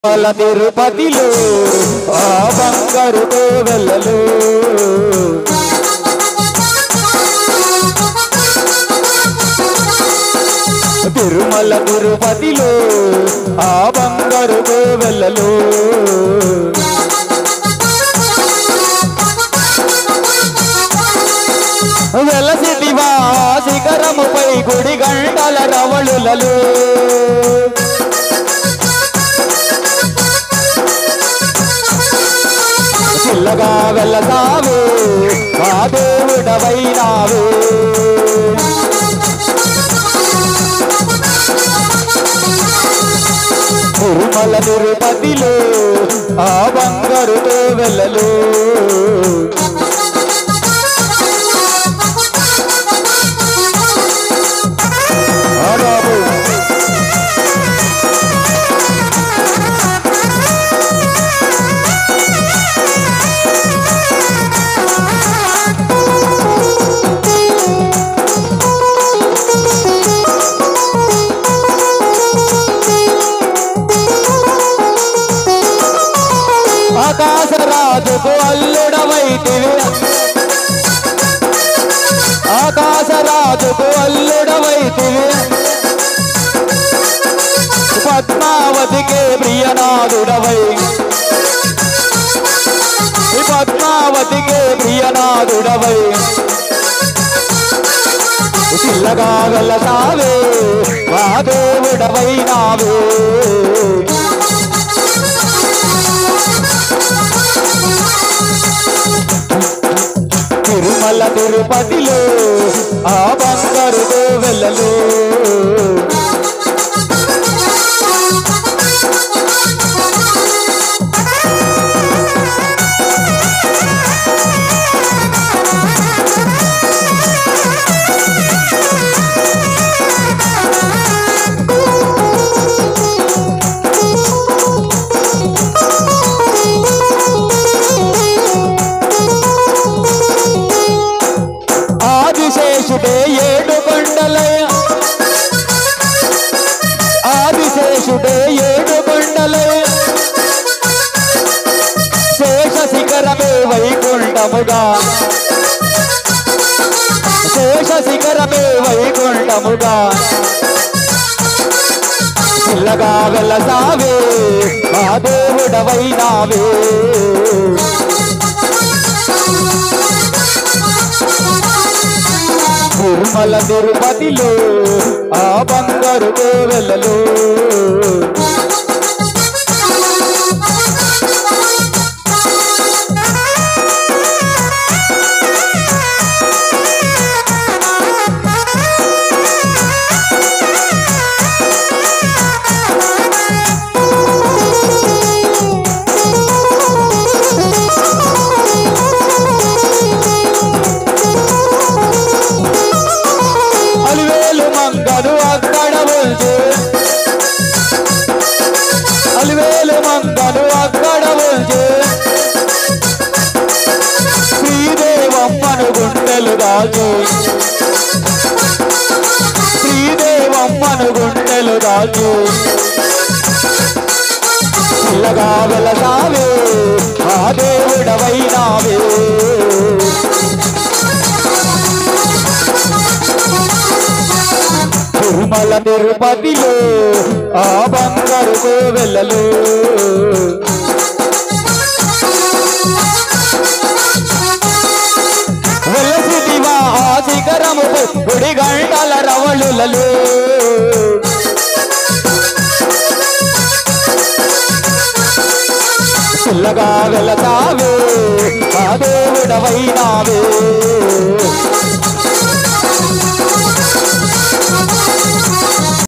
తిరుమల తిరుపతిలో ఆ బంగారు కోవెలలో తిరుమల తిరుపతిలో ఆ బంగారు కోవెలలో వెలసిదివా శిఖరముపై గుడి గంటల రవళులలో చిల్లగా వెళ్ళసావే మా దేవుడవైనావే తిరుమల తిరుపతిలో ఆ బంగారుతో వెళ్ళలు ఆ బాబు ఆకాశరాజుకు అల్లుడవైతివి ఆకాశరాజుకు అల్లుడవైతివి పద్మావతికే ప్రియనాథుడవై పద్మావతికే ప్రియనాథుడవై పిల్లగా వెళ్ళసావే మా దేవుడవైనావే తిరుమల తిరుపతిలో ఆ బంగారు వెళ్ళలు ఆదిశేషుడే ఏడు కొండలయ ఆదిశేషుడే ఏడు కొండలయ శేష శిఖరమే వైకుంఠముగా శేష శిఖరమే వైకుంఠముగా పిల్లగా వెళ్ళసావే మా దేవుడవైనావే తిరుమల తిరుపతిలో ఆ బంగారు కోవెలలో అలివేలు మంగను అక్కడ ఉంచు అలివేలు మంగను అక్కడ ఉంచు శ్రీదేవమ్మను గుండెలు దాచు శ్రీదేవమ్మను గుండెలు దాచు పిల్లగా వెలసావే ఆ దేవుడవైనావే తిరుమల తిరుపతిలో ఆ బంగారు కోవెలలో వెలసిదివా ఆ శిఖరముపై గుడి గంటల రవళులలో పిల్లగా వెళతావే ఆ దేవుడవైనావే